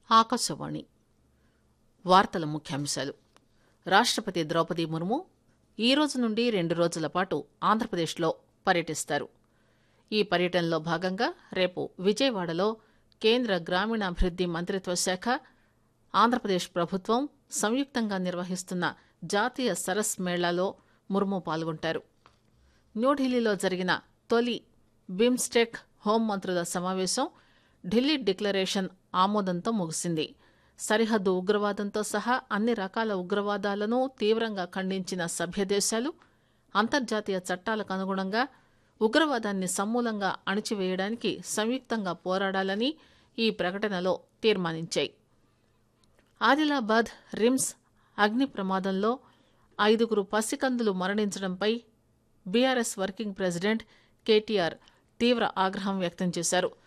ఆకాశవాణి వార్తల ముఖ్యాంశాలు రాష్టపతి ద్రౌపది ముర్ము ఈ రోజు నుండి రెండు రోజుల పాటు ఆంధ్రప్రదేశ్లో పర్యటిస్తారు ఈ పర్యటనలో భాగంగా రేపు విజయవాడలో కేంద్ర గ్రామీణాభివృద్ది మంత్రిత్వ శాఖ ఆంధ్రప్రదేశ్ ప్రభుత్వం సంయుక్తంగా నిర్వహిస్తున్న జాతీయ సరస్ మేళాలో ముర్ము పాల్గొంటారు న్యూఢిల్లీలో జరిగిన తొలి బిమ్స్టెక్ హోంమంత్రుల సమావేశం ఢిల్లీ డిక్లరేషన్ ఆమోదంతో ముగిసింది సరిహద్దు ఉగ్రవాదంతో సహా అన్ని రకాల ఉగ్రవాదాలను తీవ్రంగా ఖండించిన సభ్యదేశాలు అంతర్జాతీయ చట్టాలకు అనుగుణంగా ఉగ్రవాదాన్ని సమూలంగా అణిచివేయడానికి సంయుక్తంగా పోరాడాలని ఈ ప్రకటనలో తీర్మానించాయి ఆదిలాబాద్ రిమ్స్ అగ్ని ప్రమాదంలో ఐదుగురు పసికందులు మరణించడంపై బీఆర్ఎస్ వర్కింగ్ ప్రెసిడెంట్ కేటీఆర్ తీవ్ర ఆగ్రహం వ్యక్తం చేశారు